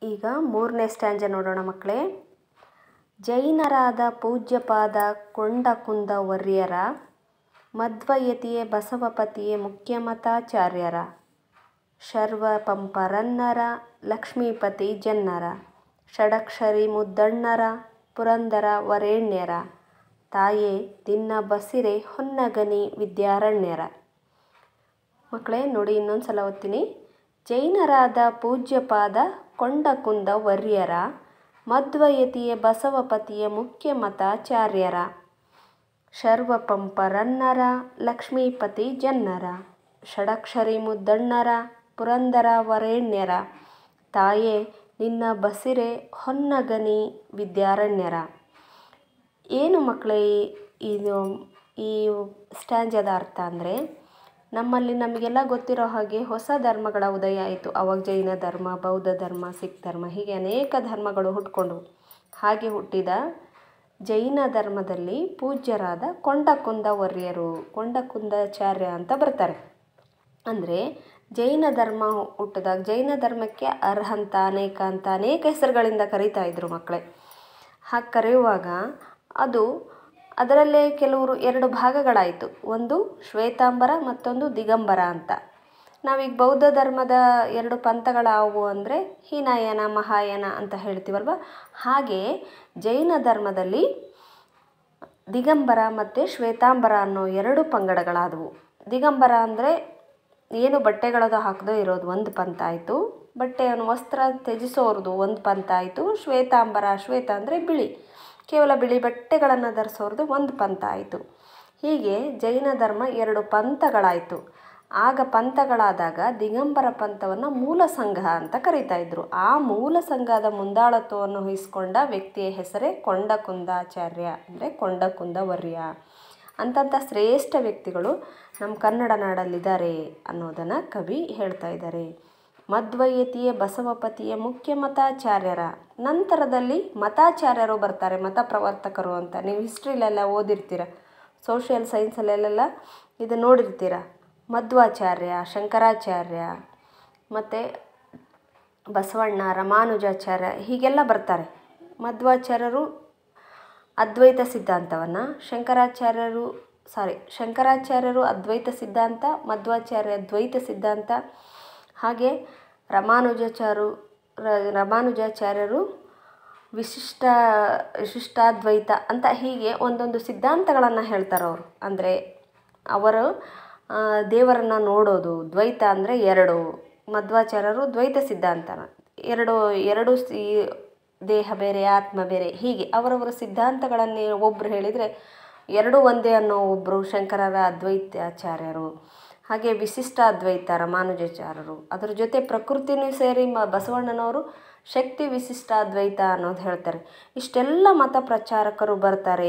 ಈಗ ಮೂರನೇ ಸ್ಟ್ಯಾಂಜ ನೋಡೋಣ ಮಕ್ಕಳೇ ಜೈನರಾದ ಪೂಜ್ಯಪಾದ ಕೊಂಡಕುಂದ ವರ್ಯರ ಮಧ್ವಯತಿಯೇ ಬಸವಪತಿಯೇ ಮುಖ್ಯಮತಾಚಾರ್ಯರ ಶರ್ವ ಪಂಪರನ್ನರ ಲಕ್ಷ್ಮೀಪತಿ ಜನ್ನರ ಷಡಕ್ಷರಿ ಮುದ್ದಣ್ಣರ ಪುರಂದರ ವರೇಣ್ಯರ ತಾಯೇ ದಿನ್ನ ಬಸಿರೆ ಹೊನ್ನಗನಿ ವಿದ್ಯಾರಣ್ಯರ ಮಕ್ಕಳೇ ನೋಡಿ ಇನ್ನೊಂದು ಸಲ ಓದ್ತೀನಿ ಜೈನರಾದ ಪೂಜ್ಯಪಾದ ಕೊಂಡಕುಂದ ವರ್ಯರ ಮಧ್ವಯತಿಯ ಬಸವಪತಿಯ ಮುಖ್ಯ ಮತಾಚಾರ್ಯರ ಶರ್ವಪಂಪರನ್ನರ ಲಕ್ಷ್ಮೀಪತಿ ಜನ್ನರ ಷಡಕ್ಷರಿ ಮುದ್ದಣ್ಣರ ಪುರಂದರ ವರೇಣ್ಯರ ತಾಯೇ ನಿನ್ನ ಬಸಿರೆ ಹೊನ್ನಗನಿ ವಿದ್ಯಾರಣ್ಯರ ಏನು ಮಕ್ಕಳೇ ಇದು ಈ ಸ್ಟ್ಯಾಂಜದ ಅರ್ಥ ಅಂದರೆ ನಮ್ಮಲ್ಲಿ ನಮಗೆಲ್ಲ ಗೊತ್ತಿರೋ ಹಾಗೆ ಹೊಸ ಧರ್ಮಗಳ ಉದಯ ಆಯಿತು ಅವಾಗ ಜೈನ ಧರ್ಮ ಬೌದ್ಧ ಧರ್ಮ ಸಿಖ್ ಧರ್ಮ ಹೀಗೆ ಅನೇಕ ಧರ್ಮಗಳು ಹುಟ್ಕೊಂಡು ಹಾಗೆ ಹುಟ್ಟಿದ ಜೈನ ಧರ್ಮದಲ್ಲಿ ಪೂಜ್ಯರಾದ ಕೊಂಡಕುಂದ ವರ್ಯರು ಕೊಂಡಕುಂದಾಚಾರ್ಯ ಅಂತ ಬರ್ತಾರೆ ಅಂದರೆ ಜೈನ ಧರ್ಮ ಹುಟ್ಟಿದಾಗ ಜೈನ ಧರ್ಮಕ್ಕೆ ಅರ್ಹಂತ ಅನೇಕ ಅಂತ ಅನೇಕ ಹೆಸರುಗಳಿಂದ ಕರೀತಾ ಇದ್ರು ಮಕ್ಕಳೇ ಹಾಗೆ ಕರೆಯುವಾಗ ಅದು ಅದರಲ್ಲೇ ಕೆಲವರು ಎರಡು ಭಾಗಗಳಾಯಿತು ಒಂದು ಶ್ವೇತಾಂಬರ ಮತ್ತೊಂದು ದಿಗಂಬರ ಅಂತ ನಾವೀಗ ಬೌದ್ಧ ಧರ್ಮದ ಎರಡು ಪಂಥಗಳಾವು ಅಂದರೆ ಹೀನಾಯನ ಮಹಾಯಾನ ಅಂತ ಹೇಳ್ತೀವಲ್ವ ಹಾಗೆ ಜೈನ ಧರ್ಮದಲ್ಲಿ ದಿಗಂಬರ ಮತ್ತು ಶ್ವೇತಾಂಬರ ಅನ್ನೋ ಎರಡು ಪಂಗಡಗಳಾದವು ದಿಗಂಬರ ಅಂದರೆ ಏನು ಬಟ್ಟೆಗಳದು ಹಾಕದೇ ಇರೋದು ಒಂದು ಪಂಥ ಆಯಿತು ಬಟ್ಟೆಯನ್ನು ವಸ್ತ್ರ ತ್ಯಜಿಸೋರ್ದು ಒಂದು ಪಂಥ ಆಯಿತು ಶ್ವೇತಾಂಬರ ಶ್ವೇತ ಅಂದರೆ ಬಿಳಿ ಕೇವಲ ಬಿಳಿ ಬಟ್ಟೆಗಳನ್ನು ಧರಿಸೋರ್ದು ಒಂದು ಪಂಥ ಆಯಿತು ಹೀಗೆ ಜೈನ ಧರ್ಮ ಎರಡು ಪಂಥಗಳಾಯಿತು ಆಗ ಪಂಥಗಳಾದಾಗ ದಿಗಂಬರ ಪಂಥವನ್ನು ಮೂಲ ಸಂಘ ಅಂತ ಕರೀತಾ ಇದ್ರು ಆ ಮೂಲ ಸಂಘದ ಮುಂದಾಳತ್ವವನ್ನು ವಹಿಸ್ಕೊಂಡ ವ್ಯಕ್ತಿಯ ಹೆಸರೇ ಕೊಂಡಕುಂದಾಚಾರ್ಯ ಅಂದರೆ ಕೊಂಡಕುಂದ ವರ್ಯ ಅಂತಂಥ ಶ್ರೇಷ್ಠ ವ್ಯಕ್ತಿಗಳು ನಮ್ಮ ಕನ್ನಡ ನಾಡಲ್ಲಿದ್ದಾರೆ ಅನ್ನೋದನ್ನು ಕವಿ ಹೇಳ್ತಾ ಇದ್ದಾರೆ ಮಧ್ವಯತಿಯ ಬಸವಪತಿಯ ಮುಖ್ಯ ಮತಾಚಾರ್ಯರ ನಂತರದಲ್ಲಿ ಮತಾಚಾರ್ಯರು ಬರ್ತಾರೆ ಮತ ಪ್ರವರ್ತಕರು ಅಂತ ನೀವು ಹಿಸ್ಟ್ರಿಲೆಲ್ಲ ಓದಿರ್ತೀರ ಸೋಷಿಯಲ್ ಸೈನ್ಸಲ್ಲೆಲ್ಲ ಇದು ನೋಡಿರ್ತೀರ ಮಧ್ವಾಚಾರ್ಯ ಶಂಕರಾಚಾರ್ಯ ಮತ್ತು ಬಸವಣ್ಣ ರಾಮಾನುಜಾಚಾರ್ಯ ಹೀಗೆಲ್ಲ ಬರ್ತಾರೆ ಮಧ್ವಾಚಾರ್ಯರು ಅದ್ವೈತ ಸಿದ್ಧಾಂತವನ್ನು ಶಂಕರಾಚಾರ್ಯರು ಸಾರಿ ಶಂಕರಾಚಾರ್ಯರು ಅದ್ವೈತ ಸಿದ್ಧಾಂತ ಮಧ್ವಾಚಾರ್ಯ ದ್ವೈತ ಸಿದ್ಧಾಂತ ಹಾಗೆ ರಾಮಾನುಜಾಚಾರು ರಾಮಾನುಜಾಚಾರ್ಯರು ವಿಶಿಷ್ಟ ವಿಶಿಷ್ಟಾದ್ವೈತ ಅಂತ ಹೀಗೆ ಒಂದೊಂದು ಸಿದ್ಧಾಂತಗಳನ್ನು ಹೇಳ್ತಾರೆ ಅವರು ಅಂದರೆ ಅವರು ದೇವರನ್ನು ನೋಡೋದು ದ್ವೈತ ಅಂದರೆ ಎರಡು ಮಧ್ವಾಚಾರ್ಯರು ದ್ವೈತ ಸಿದ್ಧಾಂತನ ಎರಡು ಎರಡು ಸಿ ದೇಹ ಬೇರೆ ಆತ್ಮ ಬೇರೆ ಹೀಗೆ ಅವರವರ ಸಿದ್ಧಾಂತಗಳನ್ನೇ ಒಬ್ಬರು ಹೇಳಿದರೆ ಎರಡೂ ಒಂದೇ ಅನ್ನೋ ಒಬ್ಬರು ಶಂಕರರ ಅದ್ವೈತಾಚಾರ್ಯರು ಹಾಗೆ ವಿಶಿಷ್ಟ ಅದ್ವೈತ ರಾಮಾನುಜಾಚಾರ್ಯರು ಅದರ ಜೊತೆ ಪ್ರಕೃತಿನೂ ಸೇರಿ ಮ ಬಸವಣ್ಣನವರು ಶಕ್ತಿ ವಿಶಿಷ್ಟ ಅದ್ವೈತ ಅನ್ನೋದು ಹೇಳ್ತಾರೆ ಇಷ್ಟೆಲ್ಲ ಮತ ಪ್ರಚಾರಕರು ಬರ್ತಾರೆ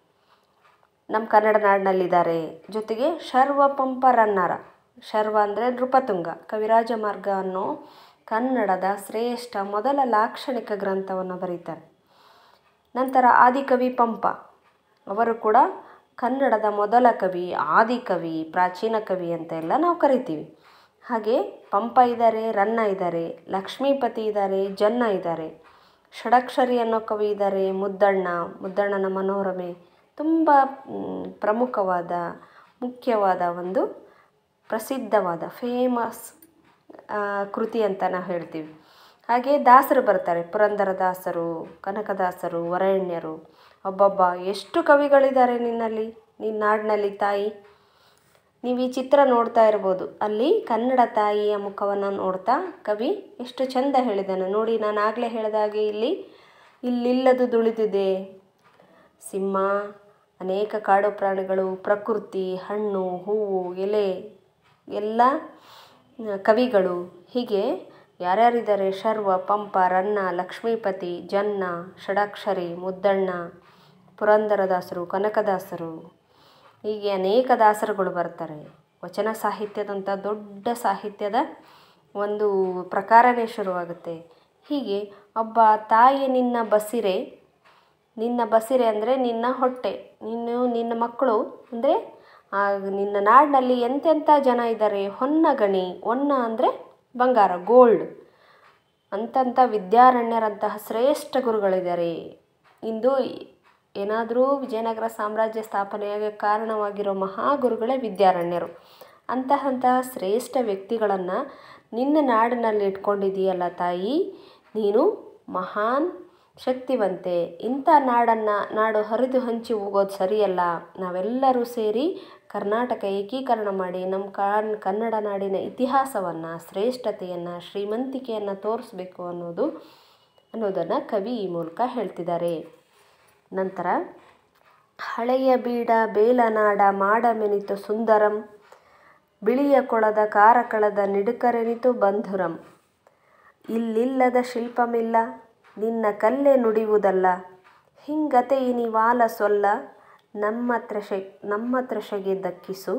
ನಮ್ಮ ಕನ್ನಡ ನಾಡಿನಲ್ಲಿದ್ದಾರೆ ಜೊತೆಗೆ ಶರ್ವ ಪಂಪರನ್ನರ ಶರ್ವ ಅಂದರೆ ನೃಪತುಂಗ ಕವಿರಾಜ ಮಾರ್ಗ ಅನ್ನೋ ಕನ್ನಡದ ಶ್ರೇಷ್ಠ ಮೊದಲ ಲಾಕ್ಷಣಿಕ ಗ್ರಂಥವನ್ನು ಬರೀತಾರೆ ನಂತರ ಆದಿಕವಿ ಪಂಪ ಅವರು ಕೂಡ ಕನ್ನಡದ ಮೊದಲ ಕವಿ ಆದಿಕವಿ ಪ್ರಾಚೀನ ಕವಿ ಅಂತ ಎಲ್ಲ ನಾವು ಕರಿತೀವಿ ಹಾಗೆ ಪಂಪ ಇದ್ದಾರೆ ರನ್ನ ಇದ್ದಾರೆ ಲಕ್ಷ್ಮೀಪತಿ ಇದ್ದಾರೆ ಜನ್ನ ಇದ್ದಾರೆ ಷಡಕ್ಷರಿ ಅನ್ನೋ ಕವಿ ಇದ್ದಾರೆ ಮುದ್ದಣ್ಣ ಮುದ್ದಣ್ಣನ ಮನೋರಮೆ ತುಂಬ ಪ್ರಮುಖವಾದ ಮುಖ್ಯವಾದ ಒಂದು ಪ್ರಸಿದ್ಧವಾದ ಫೇಮಸ್ ಕೃತಿ ಅಂತ ನಾವು ಹೇಳ್ತೀವಿ ಹಾಗೆ ದಾಸರು ಬರ್ತಾರೆ ಪುರಂದರ ದಾಸರು ಕನಕದಾಸರು ವರೇಣ್ಯರು ಒಬ್ಬೊಬ್ಬ ಎಷ್ಟು ಕವಿಗಳಿದ್ದಾರೆ ನಿನ್ನಲ್ಲಿ ನಿನ್ನ ನಾಡಿನಲ್ಲಿ ತಾಯಿ ನೀವು ಈ ಚಿತ್ರ ನೋಡ್ತಾ ಇರ್ಬೋದು ಅಲ್ಲಿ ಕನ್ನಡ ತಾಯಿಯ ಮುಖವನ್ನು ನೋಡ್ತಾ ಕವಿ ಎಷ್ಟು ಚೆಂದ ಹೇಳಿದ್ದಾನೆ ನೋಡಿ ನಾನು ಆಗಲೇ ಹೇಳಿದಾಗೆ ಇಲ್ಲಿ ಇಲ್ಲಿಲ್ಲದು ದುಳಿದಿದೆ ಸಿಂಹ ಅನೇಕ ಕಾಡು ಪ್ರಾಣಿಗಳು ಪ್ರಕೃತಿ ಹಣ್ಣು ಹೂವು ಎಲೆ ಎಲ್ಲ ಕವಿಗಳು ಹೀಗೆ ಯಾರ್ಯಾರಿದ್ದಾರೆ ಶರ್ವ ಪಂಪ ರನ್ನ ಲಕ್ಷ್ಮೀಪತಿ ಜನ್ನ ಷಡಾಕ್ಷರಿ ಮುದ್ದಣ್ಣ ಪುರಂದರದಾಸರು ಕನಕದಾಸರು ಹೀಗೆ ಅನೇಕ ದಾಸರುಗಳು ಬರ್ತಾರೆ ವಚನ ಸಾಹಿತ್ಯದಂಥ ದೊಡ್ಡ ಸಾಹಿತ್ಯದ ಒಂದು ಪ್ರಕಾರವೇ ಶುರುವಾಗುತ್ತೆ ಹೀಗೆ ಒಬ್ಬ ತಾಯಿ ನಿನ್ನ ಬಸಿರೆ ನಿನ್ನ ಬಸಿರೆ ಅಂದರೆ ನಿನ್ನ ಹೊಟ್ಟೆ ನೀನು ನಿನ್ನ ಮಕ್ಕಳು ಅಂದರೆ ನಿನ್ನ ನಾಡಿನಲ್ಲಿ ಎಂತೆಂಥ ಜನ ಇದ್ದಾರೆ ಹೊನ್ನ ಗಣಿ ಹೊನ್ನ ಅಂದರೆ ಬಂಗಾರ ಗೋಲ್ಡ್ ಅಂತಂಥ ವಿದ್ಯಾರಣ್ಯರಂತಹ ಶ್ರೇಷ್ಠ ಗುರುಗಳಿದ್ದಾರೆ ಇಂದು ಏನಾದರೂ ವಿಜಯನಗರ ಸಾಮ್ರಾಜ್ಯ ಸ್ಥಾಪನೆಯಾಗ ಕಾರಣವಾಗಿರೋ ಮಹಾಗುರುಗಳೇ ವಿದ್ಯಾರಣ್ಯರು ಅಂತಹಂತಹ ಶ್ರೇಷ್ಠ ವ್ಯಕ್ತಿಗಳನ್ನು ನಿನ್ನ ನಾಡಿನಲ್ಲಿ ಇಟ್ಕೊಂಡಿದೀಯಲ್ಲ ತಾಯಿ ನೀನು ಮಹಾನ್ ಶಕ್ತಿವಂತೆ ಇಂಥ ನಾಡನ್ನು ನಾಡು ಹರಿದು ಹಂಚಿ ಹೋಗೋದು ಸರಿಯಲ್ಲ ನಾವೆಲ್ಲರೂ ಸೇರಿ ಕರ್ನಾಟಕ ಏಕೀಕರಣ ಮಾಡಿ ನಮ್ಮ ಕಾನ್ ಕನ್ನಡ ನಾಡಿನ ಇತಿಹಾಸವನ್ನು ಶ್ರೇಷ್ಠತೆಯನ್ನು ಶ್ರೀಮಂತಿಕೆಯನ್ನು ತೋರಿಸ್ಬೇಕು ಅನ್ನೋದು ಅನ್ನೋದನ್ನು ಕವಿ ಈ ಮೂಲಕ ಹೇಳ್ತಿದ್ದಾರೆ ನಂತರ ಹಳೆಯ ಬೀಡ ಬೇಲನಾಡ ಮಾಡಮೆನಿತು ಸುಂದರಂ ಬಿಳಿಯ ಕೊಳದ ಕಾರಕಳದ ನಿಡುಕರೆನಿತು ಬಂಧುರಂ ಇಲ್ಲಿಲ್ಲದ ಶಿಲ್ಪಮಿಲ್ಲ ನಿನ್ನ ಕಲ್ಲೆ ನುಡಿಯುವುದಲ್ಲ ಹಿಂಗತೆ ಇನಿವಾಲ ಸೊಲ್ಲ ನಮ್ಮ ತ್ರಷೆ ನಮ್ಮ ತ್ರಷೆಗೆ ದಕ್ಕಿಸು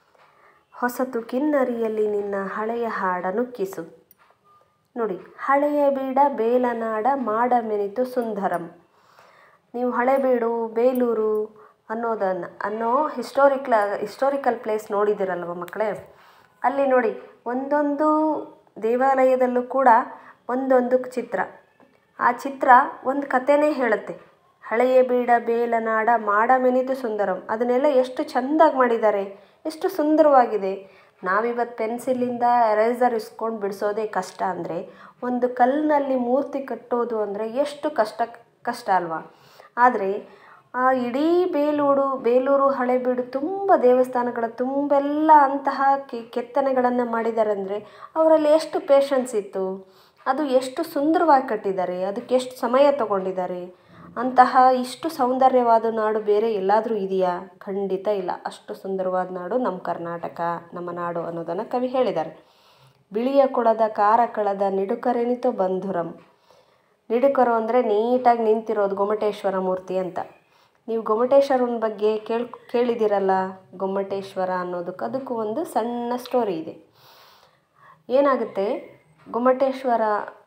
ಹೊಸತು ಕಿನ್ನರಿಯಲ್ಲಿ ನಿನ್ನ ಹಳೆಯ ಹಾಡನ್ನು ಕಿಸು ನೋಡಿ ಹಳೆಯ ಬೀಡ ಬೇಲನಾಡ ಮಾಡಮೆನಿತು ಸುಂದರಂ ನೀವು ಹಳೆಬೀಡು ಬೇಲೂರು ಅನ್ನೋದನ್ನು ಅನ್ನೋ ಹಿಸ್ಟೋರಿಕ್ಲ ಹಿಸ್ಟೋರಿಕಲ್ ಪ್ಲೇಸ್ ನೋಡಿದ್ದೀರಲ್ವ ಮಕ್ಕಳೇ ಅಲ್ಲಿ ನೋಡಿ ಒಂದೊಂದು ದೇವಾಲಯದಲ್ಲೂ ಕೂಡ ಒಂದೊಂದು ಚಿತ್ರ ಆ ಚಿತ್ರ ಒಂದು ಕಥೆನೇ ಹೇಳುತ್ತೆ ಹಳೆಯ ಬೀಡ ಬೇಲನಾಡ ಮಾಡಮೆನಿತು ಸುಂದರಂ ಅದನ್ನೆಲ್ಲ ಎಷ್ಟು ಚೆಂದಾಗಿ ಮಾಡಿದ್ದಾರೆ ಎಷ್ಟು ಸುಂದರವಾಗಿದೆ ನಾವಿವತ್ತು ಪೆನ್ಸಿಲಿಂದ ಎರೇಸರ್ ಇಸ್ಕೊಂಡು ಬಿಡಿಸೋದೇ ಕಷ್ಟ ಅಂದರೆ ಒಂದು ಕಲ್ಲಿನಲ್ಲಿ ಮೂರ್ತಿ ಕಟ್ಟೋದು ಅಂದರೆ ಎಷ್ಟು ಕಷ್ಟ ಕಷ್ಟ ಅಲ್ವಾ ಆದರೆ ಆ ಇಡೀ ಬೇಲೂರು ಬೇಲೂರು ಹಳೆಬೀಡು ತುಂಬ ದೇವಸ್ಥಾನಗಳ ತುಂಬೆಲ್ಲ ಅಂತಹ ಕೆತ್ತನೆಗಳನ್ನು ಮಾಡಿದ್ದಾರೆ ಅಂದರೆ ಅವರಲ್ಲಿ ಎಷ್ಟು ಪೇಷನ್ಸ್ ಇತ್ತು ಅದು ಎಷ್ಟು ಸುಂದರವಾಗಿ ಕಟ್ಟಿದ್ದಾರೆ ಅದಕ್ಕೆ ಎಷ್ಟು ಸಮಯ ತಗೊಂಡಿದ್ದಾರೆ ಅಂತಹ ಇಷ್ಟು ಸೌಂದರ್ಯವಾದ ನಾಡು ಬೇರೆ ಎಲ್ಲಾದರೂ ಇದೆಯಾ ಖಂಡಿತ ಇಲ್ಲ ಅಷ್ಟು ಸುಂದರವಾದ ನಾಡು ನಮ್ಮ ಕರ್ನಾಟಕ ನಮ್ಮ ನಾಡು ಅನ್ನೋದನ್ನು ಕವಿ ಹೇಳಿದ್ದಾರೆ ಬಿಳಿಯ ಕೊಳದ ಕಾರಕಳದ ನಿಡುಕರೆನಿತು ಬಂಧುರಂ ನಿಡುಕರು ಅಂದರೆ ನೀಟಾಗಿ ನಿಂತಿರೋದು ಗೊಮ್ಮಟೇಶ್ವರ ಮೂರ್ತಿ ಅಂತ ನೀವು ಗೊಮ್ಮಟೇಶ್ವರನ ಬಗ್ಗೆ ಕೇಳ್ ಕೇಳಿದ್ದೀರಲ್ಲ ಗೊಮ್ಮಟೇಶ್ವರ ಅನ್ನೋದಕ್ಕೆ ಅದಕ್ಕೂ ಒಂದು ಸಣ್ಣ ಸ್ಟೋರಿ ಇದೆ ಏನಾಗುತ್ತೆ ಗೊಮ್ಮಟೇಶ್ವರ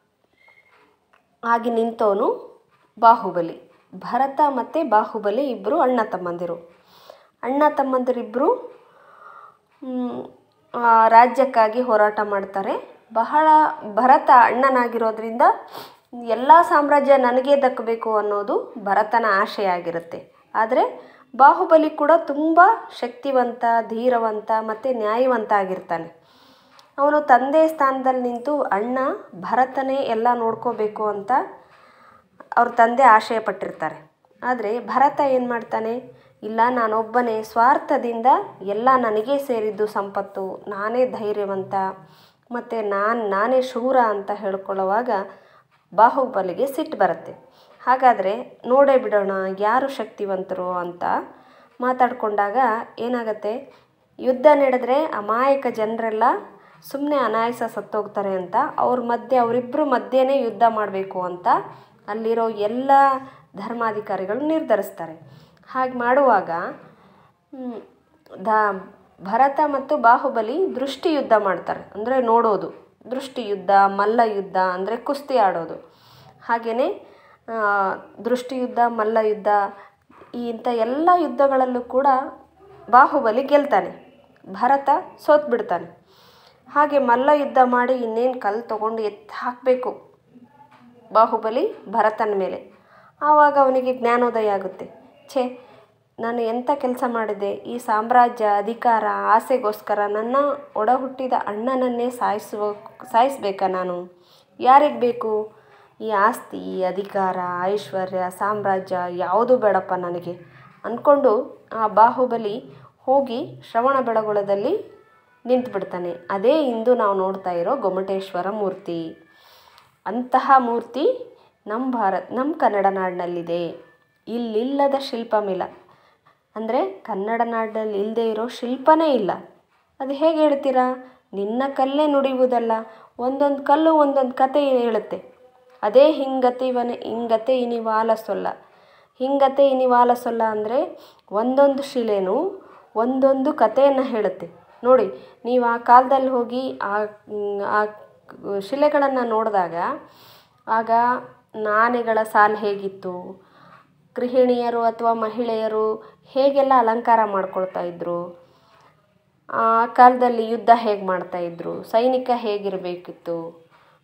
ಆಗಿ ನಿಂತವನು ಬಾಹುಬಲಿ ಭರತ ಮತ್ತು ಬಾಹುಬಲಿ ಇಬ್ಬರು ಅಣ್ಣ ತಮ್ಮಂದಿರು ಅಣ್ಣ ತಮ್ಮಂದಿರಿಬ್ಬರು ರಾಜ್ಯಕ್ಕಾಗಿ ಹೋರಾಟ ಮಾಡ್ತಾರೆ ಬಹಳ ಭರತ ಅಣ್ಣನಾಗಿರೋದ್ರಿಂದ ಎಲ್ಲ ಸಾಮ್ರಾಜ್ಯ ನನಗೇ ದಕ್ಕಬೇಕು ಅನ್ನೋದು ಭರತನ ಆಶೆ ಆಗಿರುತ್ತೆ ಆದರೆ ಬಾಹುಬಲಿ ಕೂಡ ತುಂಬ ಶಕ್ತಿವಂತ ಧೀರವಂತ ಮತ್ತು ನ್ಯಾಯವಂತ ಆಗಿರ್ತಾನೆ ಅವನು ತಂದೆ ಸ್ಥಾನದಲ್ಲಿ ನಿಂತು ಅಣ್ಣ ಭರತನೇ ಎಲ್ಲ ನೋಡ್ಕೋಬೇಕು ಅಂತ ಅವ್ರ ತಂದೆ ಆಶಯ ಪಟ್ಟಿರ್ತಾರೆ ಆದರೆ ಭರತ ಏನು ಮಾಡ್ತಾನೆ ಇಲ್ಲ ನಾನೊಬ್ಬನೇ ಸ್ವಾರ್ಥದಿಂದ ಎಲ್ಲ ನನಗೇ ಸೇರಿದ್ದು ಸಂಪತ್ತು ನಾನೇ ಧೈರ್ಯವಂತ ಮತ್ತು ನಾನು ನಾನೇ ಶೂರ ಅಂತ ಹೇಳ್ಕೊಳ್ಳೋವಾಗ ಬಾಹುಬಲಿಗೆ ಸಿಟ್ಟು ಬರುತ್ತೆ ಹಾಗಾದರೆ ನೋಡೇ ಬಿಡೋಣ ಯಾರು ಶಕ್ತಿವಂತರು ಅಂತ ಮಾತಾಡಿಕೊಂಡಾಗ ಏನಾಗುತ್ತೆ ಯುದ್ಧ ನಡೆದ್ರೆ ಅಮಾಯಕ ಜನರೆಲ್ಲ ಸುಮ್ಮನೆ ಅನಾಯಸ ಸತ್ತೋಗ್ತಾರೆ ಅಂತ ಅವ್ರ ಮಧ್ಯೆ ಅವರಿಬ್ಬರು ಮಧ್ಯೆನೇ ಯುದ್ಧ ಮಾಡಬೇಕು ಅಂತ ಅಲ್ಲಿರೋ ಎಲ್ಲ ಧರ್ಮಾಧಿಕಾರಿಗಳು ನಿರ್ಧರಿಸ್ತಾರೆ ಹಾಗೆ ಮಾಡುವಾಗ ದ ಭರತ ಮತ್ತು ಬಾಹುಬಲಿ ದೃಷ್ಟಿ ಯುದ್ಧ ಮಾಡ್ತಾರೆ ಅಂದರೆ ನೋಡೋದು ದೃಷ್ಟಿ ಯುದ್ಧ ಮಲ್ಲ ಯುದ್ಧ ಅಂದರೆ ಕುಸ್ತಿ ಆಡೋದು ಹಾಗೆಯೇ ದೃಷ್ಟಿ ಯುದ್ಧ ಮಲ್ಲ ಯುದ್ಧ ಈ ಇಂಥ ಎಲ್ಲ ಯುದ್ಧಗಳಲ್ಲೂ ಕೂಡ ಬಾಹುಬಲಿ ಗೆಲ್ತಾನೆ ಭರತ ಸೋತ್ಬಿಡ್ತಾನೆ ಹಾಗೆ ಮಲ್ಲ ಯುದ್ಧ ಮಾಡಿ ಇನ್ನೇನು ಕಲ್ಲು ತೊಗೊಂಡು ಎತ್ತಿ ಹಾಕಬೇಕು ಬಾಹುಬಲಿ ಭರತನ ಮೇಲೆ ಆವಾಗ ಅವನಿಗೆ ಜ್ಞಾನೋದಯ ಆಗುತ್ತೆ ಛೇ ನಾನು ಎಂಥ ಕೆಲಸ ಮಾಡಿದೆ ಈ ಸಾಮ್ರಾಜ್ಯ ಅಧಿಕಾರ ಆಸೆಗೋಸ್ಕರ ನನ್ನ ಒಡ ಹುಟ್ಟಿದ ಅಣ್ಣನನ್ನೇ ಸಾಯಿಸುವ ಸಾಯಿಸ್ಬೇಕಾ ನಾನು ಯಾರಿಗೆ ಬೇಕು ಈ ಆಸ್ತಿ ಈ ಅಧಿಕಾರ ಐಶ್ವರ್ಯ ಸಾಮ್ರಾಜ್ಯ ಯಾವುದೂ ಬೇಡಪ್ಪ ನನಗೆ ಅಂದ್ಕೊಂಡು ಆ ಬಾಹುಬಲಿ ಹೋಗಿ ಶ್ರವಣ ಬೆಳಗೊಳದಲ್ಲಿ ನಿಂತುಬಿಡ್ತಾನೆ ಅದೇ ಇಂದು ನಾವು ನೋಡ್ತಾ ಇರೋ ಗೊಮ್ಮಟೇಶ್ವರ ಮೂರ್ತಿ ಅಂತಹ ಮೂರ್ತಿ ನಮ್ಮ ಭಾರತ ನಮ್ಮ ಕನ್ನಡ ನಾಡಿನಲ್ಲಿದೆ ಇಲ್ಲಿಲ್ಲದ ಶಿಲ್ಪಮಿಲ್ಲ ಅಂದರೆ ಕನ್ನಡ ನಾಡಿನಲ್ಲಿ ಇಲ್ಲದೆ ಇರೋ ಶಿಲ್ಪನೇ ಇಲ್ಲ ಅದು ಹೇಗೆ ಹೇಳ್ತೀರಾ ನಿನ್ನ ಕಲ್ಲೇ ನುಡಿಯುವುದಲ್ಲ ಒಂದೊಂದು ಕಲ್ಲು ಒಂದೊಂದು ಕತೆ ಹೇಳುತ್ತೆ ಅದೇ ಹಿಂಗತೆ ಇವನೇ ಹಿಂಗತೆ ಇನಿವಾಲ ಸೊಲ್ಲ ಹಿಂಗತೆ ಇನಿವಾಲ ಸೊಲ್ಲ ಅಂದರೆ ಒಂದೊಂದು ಶಿಲೆನೂ ಒಂದೊಂದು ಕಥೆಯನ್ನು ಹೇಳುತ್ತೆ ನೋಡಿ ನೀವು ಆ ಕಾಲದಲ್ಲಿ ಹೋಗಿ ಆ ಆ ಶಿಲೆಗಳನ್ನು ನೋಡಿದಾಗ ಆಗ ಆನೆಗಳ ಸಾಲು ಹೇಗಿತ್ತು ಗೃಹಿಣಿಯರು ಅಥವಾ ಮಹಿಳೆಯರು ಹೇಗೆಲ್ಲ ಅಲಂಕಾರ ಮಾಡ್ಕೊಳ್ತಾ ಇದ್ದರು ಆ ಕಾಲದಲ್ಲಿ ಯುದ್ಧ ಹೇಗೆ ಮಾಡ್ತಾಯಿದ್ರು ಸೈನಿಕ ಹೇಗಿರಬೇಕಿತ್ತು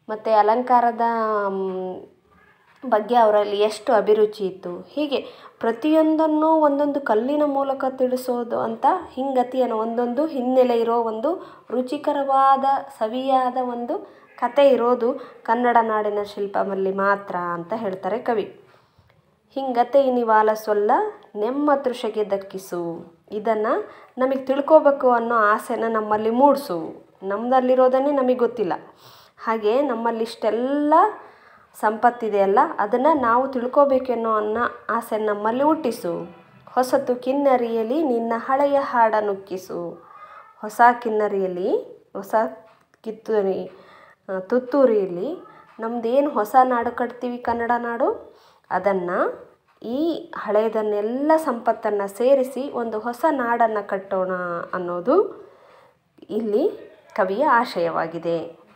ಮತ್ತು ಅಲಂಕಾರದ ಮ್, ಬಗ್ಗೆ ಅವರಲ್ಲಿ ಎಷ್ಟು ಅಭಿರುಚಿ ಇತ್ತು ಹೀಗೆ ಪ್ರತಿಯೊಂದನ್ನು ಒಂದೊಂದು ಕಲ್ಲಿನ ಮೂಲಕ ತಿಳಿಸೋದು ಅಂತ ಹಿಂಗತಿಯನ್ನು ಒಂದೊಂದು ಹಿನ್ನೆಲೆ ಇರೋ ಒಂದು ರುಚಿಕರವಾದ ಸವಿಯಾದ ಒಂದು ಕತೆ ಇರೋದು ಕನ್ನಡ ನಾಡಿನ ಶಿಲ್ಪದಲ್ಲಿ ಮಾತ್ರ ಅಂತ ಹೇಳ್ತಾರೆ ಕವಿ ಹಿಂಗತೆ ಇನಿವಾಲ ಸೊಲ್ಲ ನೆಮ್ಮ ತೃಷೆಗೆ ದಕ್ಕಿಸು ಇದನ್ನು ನಮಗೆ ತಿಳ್ಕೋಬೇಕು ಅನ್ನೋ ಆಸೆನ ನಮ್ಮಲ್ಲಿ ಮೂಡಿಸು ನಮ್ಮದಲ್ಲಿರೋದನ್ನೇ ನಮಗೆ ಗೊತ್ತಿಲ್ಲ ಹಾಗೆ ನಮ್ಮಲ್ಲಿ ಇಷ್ಟೆಲ್ಲ ಸಂಪತ್ತಿದೆಯಲ್ಲ ಅದನ್ನು ನಾವು ತಿಳ್ಕೋಬೇಕೆನ್ನೋ ಅನ್ನೋ ಆಸೆ ನಮ್ಮಲ್ಲಿ ಹುಟ್ಟಿಸು ಹೊಸತು ಕಿನ್ನರಿಯಲ್ಲಿ ನಿನ್ನ ಹಳೆಯ ಹಾಡ ನುಕ್ಕಿಸು ಹೊಸ ಕಿನ್ನರಿಯಲ್ಲಿ ಹೊಸ ಕಿತ್ತೂರಿ ಆ, ತುತ್ತೂರಿಯಲ್ಲಿ ನಮ್ಮದೇನು ಹೊಸ ನಾಡು ಕಟ್ತೀವಿ ಕನ್ನಡ ನಾಡು ಅದನ್ನು ಈ ಹಳೆಯದನ್ನೆಲ್ಲ ಸಂಪತ್ತನ್ನು ಸೇರಿಸಿ ಒಂದು ಹೊಸ ನಾಡನ್ನು ಕಟ್ಟೋಣ ಅನ್ನೋದು ಇಲ್ಲಿ ಕವಿಯ ಆಶಯವಾಗಿದೆ